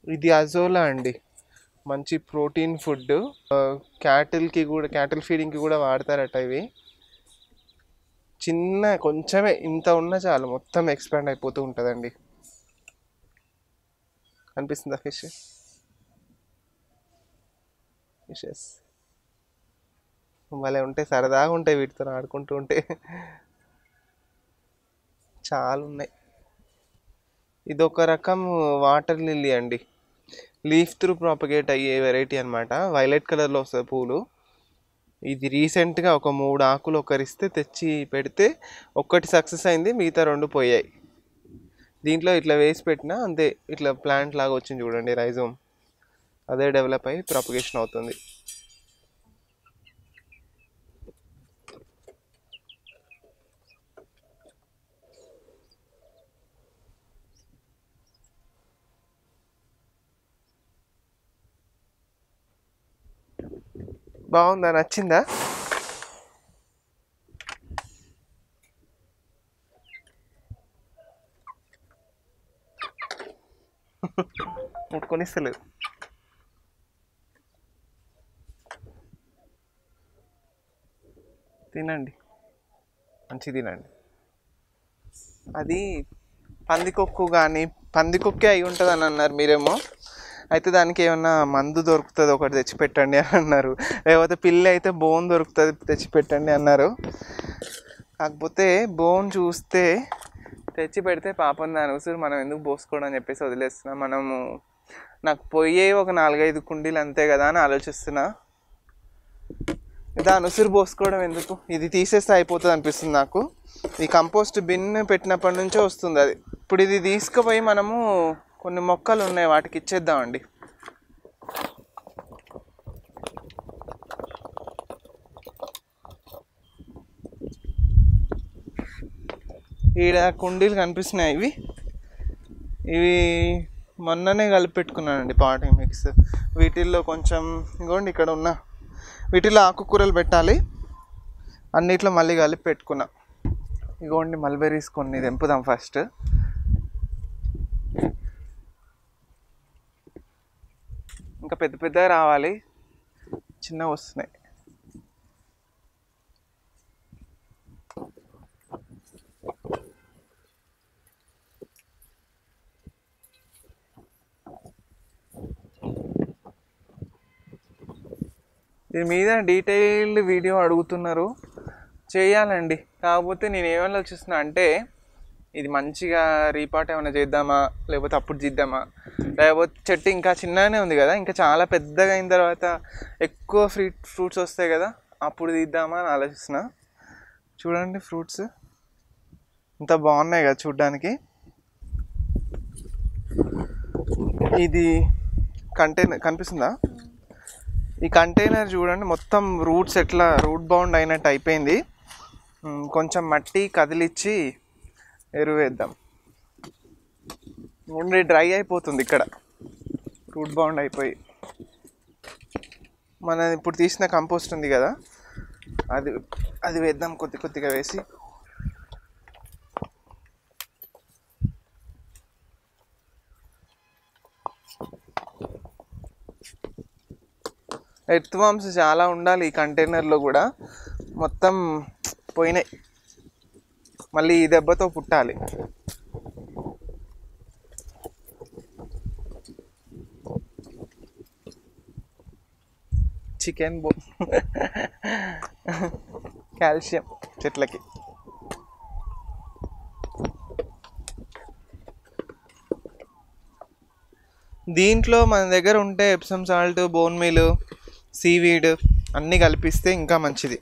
ఇది అజోలా అండి మంచి ప్రోటీన్ ఫుడ్ క్యాటిల్కి కూడా క్యాటిల్ ఫీడింగ్కి కూడా వాడతారట ఇవి చిన్న కొంచెమే ఇంత ఉన్న చాలు మొత్తం ఎక్స్పాండ్ అయిపోతూ ఉంటుందండి అనిపిస్తుందా ఫిష్ ఫిషెస్ భలే ఉంటాయి సరదాగా ఉంటాయి వీటితో ఆడుకుంటూ ఉంటే చాలా ఉన్నాయి ఇది ఒక రకం వాటర్ లిల్లీ అండి లీఫ్ త్రూ ప్రాపగేట్ అయ్యే వెరైటీ అనమాట వైలెట్ కలర్లో వస్తుంది పూలు ఇది రీసెంట్గా ఒక మూడు ఆకులు ఒకరిస్తే తెచ్చి పెడితే ఒక్కటి సక్సెస్ అయింది మిగతా రెండు పోయాయి దీంట్లో ఇట్లా వేసి పెట్టినా అంతే ఇట్లా ప్లాంట్ లాగా వచ్చింది చూడండి రైజోమ్ అదే డెవలప్ అయ్యి ప్రాపగేషన్ అవుతుంది బాగుందా నచ్చిందా ముట్టుకొనిస్తలేదు తినండి మంచి తినండి అది పందికొక్కు కానీ పందికొక్కే అయి ఉంటుంది అని అన్నారు మీరేమో అయితే దానికి ఏమన్నా మందు దొరుకుతుంది ఒకటి తెచ్చి పెట్టండి అని అన్నారు లేకపోతే పిల్లి అయితే బోన్ దొరుకుతుంది తెచ్చి పెట్టండి అన్నారు కాకపోతే బోన్ చూస్తే తెచ్చి పెడితే పాపం దాని ఉసురు మనం ఎందుకు పోసుకోవడం అని చెప్పేసి వదిలేస్తున్నా మనము నాకు పోయే ఒక నాలుగైదు కుండీలు అంతే కదా అని ఆలోచిస్తున్నా దాని ఉసురు పోసుకోవడం ఎందుకు ఇది తీసేస్తే అయిపోతుంది అనిపిస్తుంది నాకు ఈ కంపోస్ట్ బిన్ పెట్టినప్పటి నుంచే వస్తుంది అది ఇప్పుడు ఇది తీసుకుపోయి మనము కొన్ని మొక్కలు ఉన్నాయి వాటికి ఇచ్చేద్దామండి ఈడ కుండీలు కనిపిస్తున్నాయి ఇవి ఇవి మొన్ననే కలిపి పెట్టుకున్నానండి పాటింగ్ మిక్స్ వీటిల్లో కొంచెం ఇగోండి ఇక్కడ ఉన్న వీటిలో ఆకుకూరలు పెట్టాలి అన్నిట్లో మళ్ళీ కలిపి పెట్టుకున్నా ఇగోండి మల్బెరీస్ కొన్ని తెంపుదాం ఫస్ట్ ఇంకా పెద్ద పెద్దగా రావాలి చిన్నగా వస్తున్నాయి దీని మీద డీటెయిల్డ్ వీడియో అడుగుతున్నారు చేయాలండి కాకపోతే నేను ఏం ఆలోచిస్తున్నా అంటే ఇది మంచిగా రీపాట్ ఏమైనా చేద్దామా లేకపోతే అప్పుడు చేద్దామా లేకపోతే చెట్టు ఇంకా చిన్నగానే ఉంది కదా ఇంకా చాలా పెద్దగా అయిన తర్వాత ఎక్కువ ఫ్రీ ఫ్రూట్స్ వస్తాయి కదా అప్పుడు తీద్దామా అని ఆలోచిస్తున్నా చూడండి ఫ్రూట్స్ ఇంత బాగున్నాయి కదా చూడ్డానికి ఇది కంటైనర్ కనిపిస్తుందా ఈ కంటైనర్ చూడండి మొత్తం రూట్స్ ఎట్లా రూట్ బౌండ్ అయినట్టు అయిపోయింది ఉమ్, కొంచెం మట్టి కదిలిచ్చి ఎరువేద్దాం ఉండి డ్రై అయిపోతుంది ఇక్కడ రూట్ బౌండ్ అయిపోయి మన ఇప్పుడు తీసిన కంపోస్ట్ ఉంది కదా అది అది వేద్దాం కొద్ది కొద్దిగా వేసి ఎర్త్ వామ్స్ చాలా ఉండాలి ఈ కంటైనర్లో కూడా మొత్తం పోయినాయి మళ్ళీ ఈ దెబ్బతో పుట్టాలి చికెన్ బో కాల్షియం చెట్లకి దీంట్లో మన దగ్గర ఉంటే Epsom salt bone meal seaweed అన్నీ కలిపిస్తే ఇంకా మంచిది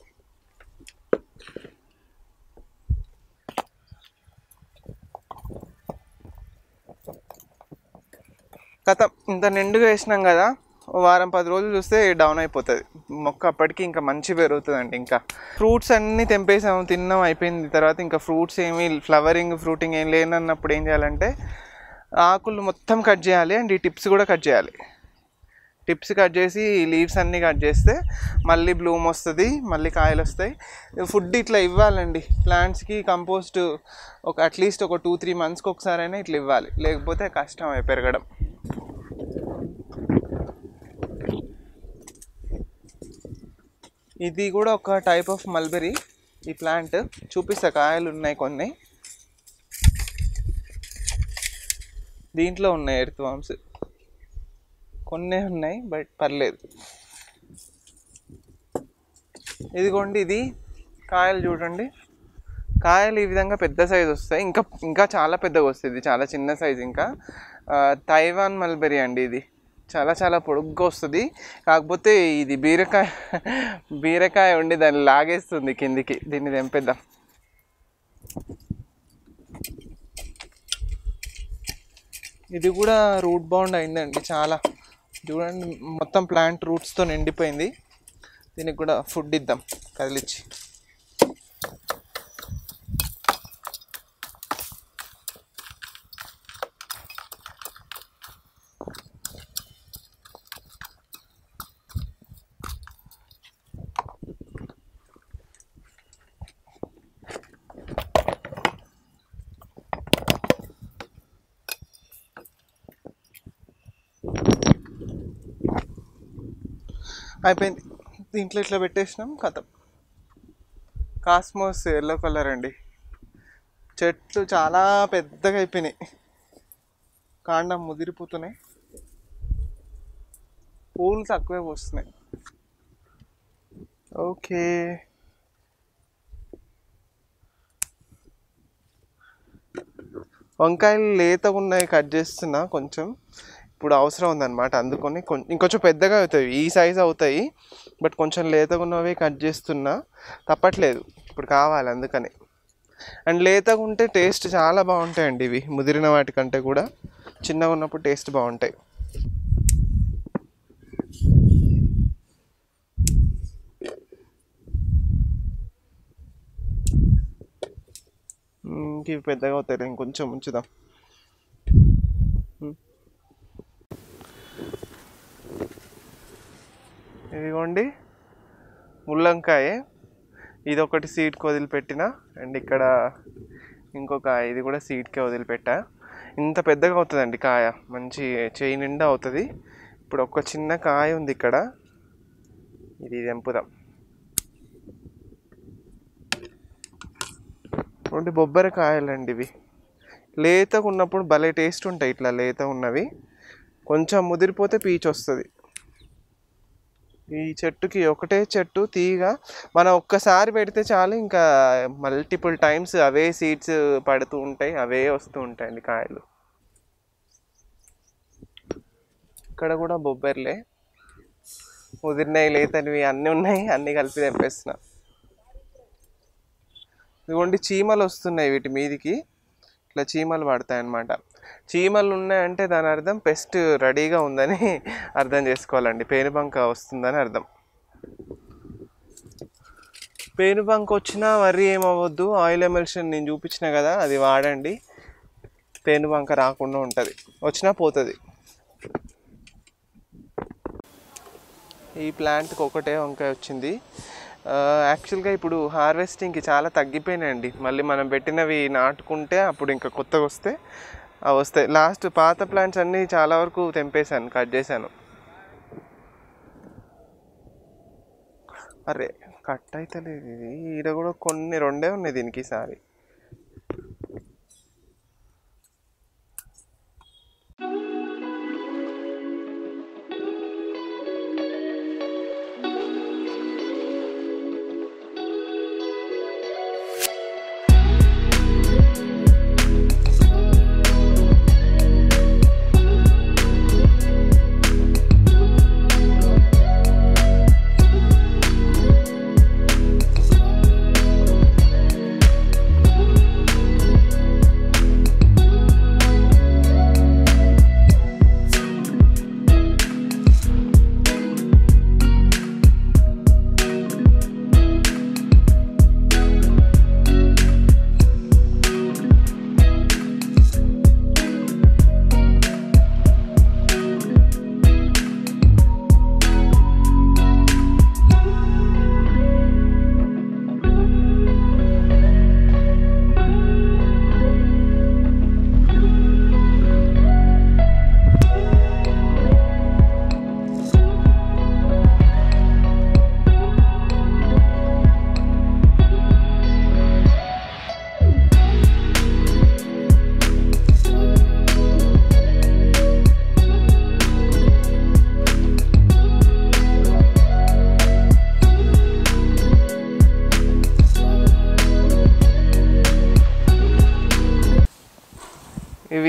కథ ఇంత నిండుగా వేసినాం కదా ఓ వారం పది రోజులు చూస్తే డౌన్ అయిపోతుంది మొక్క అప్పటికి ఇంకా మంచి పెరుగుతుందండి ఇంకా ఫ్రూట్స్ అన్నీ తెంపేసాము తిన్నాం అయిపోయింది తర్వాత ఇంకా ఫ్రూట్స్ ఏమి ఫ్లవరింగ్ ఫ్రూటింగ్ ఏం లేనన్నప్పుడు ఏం చేయాలంటే ఆకులు మొత్తం కట్ చేయాలి అండ్ ఈ టిప్స్ కూడా కట్ చేయాలి టిప్స్ కట్ చేసి లీవ్స్ అన్నీ కట్ చేస్తే మళ్ళీ బ్లూమ్ వస్తుంది మళ్ళీ కాయలు వస్తాయి ఫుడ్ ఇట్లా ఇవ్వాలండి ప్లాంట్స్కి కంపోస్ట్ ఒక అట్లీస్ట్ ఒక టూ త్రీ మంత్స్కి ఒకసారైనా ఇట్లా ఇవ్వాలి లేకపోతే కష్టం అయి పెరగడం ఇది కూడా ఒక టైప్ ఆఫ్ మల్బెరీ ఈ ప్లాంట్ చూపిస్తా కాయలు ఉన్నాయి కొన్ని దీంట్లో ఉన్నాయి ఎర్త్ వామ్స్ కొన్ని ఉన్నాయి బట్ పర్లేదు ఇదిగోండి ఇది కాయలు చూడండి కాయలు ఈ విధంగా పెద్ద సైజు వస్తాయి ఇంకా ఇంకా చాలా పెద్దగా వస్తుంది ఇది చాలా చిన్న సైజు ఇంకా ఆ, తైవాన్ మల్బెరీ అండి ఇది చాలా చాలా పొడుగ్గా వస్తుంది కాకపోతే ఇది బీరకాయ బీరకాయ ఉండి దాన్ని లాగేస్తుంది కిందికి దీన్ని తెంపేద్దాం ఇది కూడా రూట్ బౌండ్ అయిందండి చాలా చూడండి మొత్తం ప్లాంట్ రూట్స్తో నిండిపోయింది దీనికి కూడా ఫుడ్ ఇద్దాం కదిలిచ్చి అయిపోయింది దీంట్లో ఇట్లా పెట్టేసినాం కథం కాస్మోస్ ఎల్లో కలర్ అండి చెట్లు చాలా పెద్దగా అయిపోయినాయి కాండం ముదిరిపోతున్నాయి పూలు తక్కువే పోస్తున్నాయి ఓకే వంకాయలు లేతగా ఉన్నాయి కట్ చేస్తున్నా కొంచెం ఇప్పుడు అవసరం ఉందన్నమాట అందుకని కొంచెం ఇంకొంచెం పెద్దగా అవుతాయి ఈ సైజ్ అవుతాయి బట్ కొంచెం లేతగా ఉన్నవి కట్ చేస్తున్నా తప్పట్లేదు ఇప్పుడు కావాలి అందుకని అండ్ లేతగా ఉంటే టేస్ట్ చాలా బాగుంటాయండి ఇవి ముదిరిన వాటికంటే కూడా చిన్నగా ఉన్నప్పుడు టేస్ట్ బాగుంటాయి మ్మ్, ఇంక ఇవి పెద్దగా అవుతాయి ఇంకొంచెం ఉంచుదాం మ్మ్. ఇదిగోండి ముల్లంకాయ ఇది ఒకటి సీడ్కి వదిలిపెట్టిన అండ్ ఇక్కడ ఇంకొక ఇది కూడా సీడ్కే వదిలిపెట్టా ఇంత పెద్దగా అవుతుందండి కాయ మంచి చేయి నిండా అవుతుంది ఇప్పుడు ఒక చిన్న కాయ ఉంది ఇక్కడ ఇది తెంపుదాం రెండు బొబ్బరి కాయలండి ఇవి లేతగా ఉన్నప్పుడు భలే టేస్ట్ ఉంటాయి ఇట్లా లేత ఉన్నవి కొంచెం ముదిరిపోతే పీచు వస్తుంది ఈ చెట్టుకి ఒకటే చెట్టు తీగ మనం ఒక్కసారి పెడితే చాలు ఇంకా మల్టిపుల్ టైమ్స్ అవే సీడ్స్ పడుతూ ఉంటాయి అవే వస్తూ ఉంటాయండి కాయలు ఇక్కడ కూడా బొబ్బర్లే ముదిరినాయి లేతనివి అన్నీ ఉన్నాయి అన్నీ కలిపి తెంపేస్తున్నా ఇదిగోండి చీమలు వస్తున్నాయి వీటి మీదికి ఇట్లా చీమలు పడతాయి అన్నమాట చీమలు ఉన్నాయంటే దాని అర్థం పెస్ట్ రెడీగా ఉందని అర్థం చేసుకోవాలండి పేనుబంక వస్తుందని అర్థం పేనుబంక వచ్చినా వరి ఏమవ్వద్దు ఆయిల్ ఎమల్షన్ నేను చూపించిన కదా అది వాడండి పేనుబంక రాకుండా ఉంటుంది వచ్చినా పోతుంది ఈ ప్లాంట్కి ఒకటే వంకాయ వచ్చింది యాక్చువల్గా ఇప్పుడు హార్వెస్టింగ్కి చాలా తగ్గిపోయినాయండి మళ్ళీ మనం పెట్టినవి నాటుకుంటే అప్పుడు ఇంకా కొత్తగా వస్తే అవి వస్తాయి లాస్ట్ పాత ప్లాంట్స్ అన్నీ చాలా వరకు తెంపేశాను కట్ చేశాను అరే కట్ అయితే లేదు ఇది ఈడ కూడా కొన్ని రెండే ఉన్నాయి దీనికి ఈసారి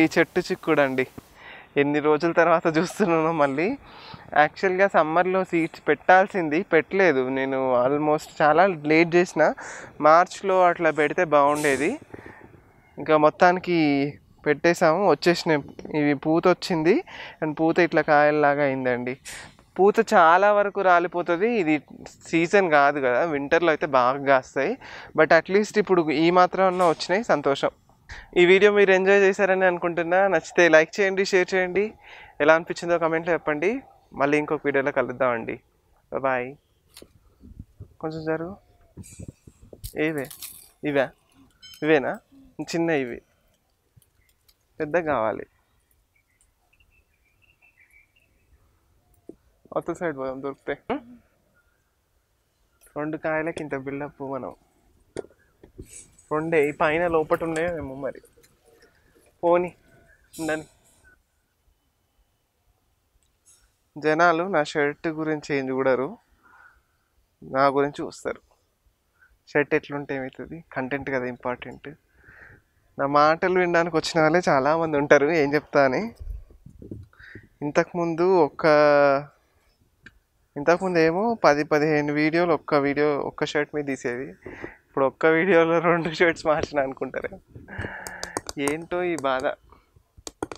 ఇవి చెట్టు చిక్కుడు అండి ఎన్ని రోజుల తర్వాత చూస్తున్నానో మళ్ళీ యాక్చువల్గా సమ్మర్లో సీడ్స్ పెట్టాల్సింది పెట్టలేదు నేను ఆల్మోస్ట్ చాలా లేట్ చేసిన మార్చ్లో అట్లా పెడితే బాగుండేది ఇంకా మొత్తానికి పెట్టేసాము వచ్చేసినాయి ఇవి పూత వచ్చింది అండ్ పూత ఇట్లా కాయల్లాగా అయిందండి పూత చాలా వరకు రాలిపోతుంది ఇది సీజన్ కాదు కదా వింటర్లో అయితే బాగా కాస్తాయి బట్ అట్లీస్ట్ ఇప్పుడు ఈ మాత్రం అన్నా వచ్చినాయి సంతోషం ఈ వీడియో మీరు ఎంజాయ్ చేశారని అనుకుంటున్నా నచ్చితే లైక్ చేయండి షేర్ చేయండి ఎలా అనిపించిందో కమెంట్లో చెప్పండి మళ్ళీ ఇంకొక వీడియోలో కలుద్దామండి బాయ్ కొంచెం జరుగు ఏవే ఇవే ఇవేనా చిన్న ఇవి పెద్ద కావాలి అవతల సైడ్ పోదాం దొరికితే రెండు కాయలకి ఇంత బిల్డప్ మనం రెండే ఈ పైన లోపట ఉన్నాయేమో మరి పోని ఉండని జనాలు నా షర్ట్ గురించి ఏం చూడరు నా గురించి చూస్తారు షర్ట్ ఎట్లుంటే ఏమవుతుంది కంటెంట్ కదా ఇంపార్టెంట్ నా మాటలు వినడానికి వచ్చిన వాళ్ళే చాలామంది ఉంటారు ఏం చెప్తా అని ఇంతకుముందు ఒక్క ఇంతకుముందు ఏమో పది పదిహేను వీడియోలు ఒక్క వీడియో ఒక్క షర్ట్ మీద తీసేది ఇప్పుడు ఒక్క వీడియోలో రెండు షర్ట్స్ మార్చిన అనుకుంటారు ఏంటో ఈ బాధ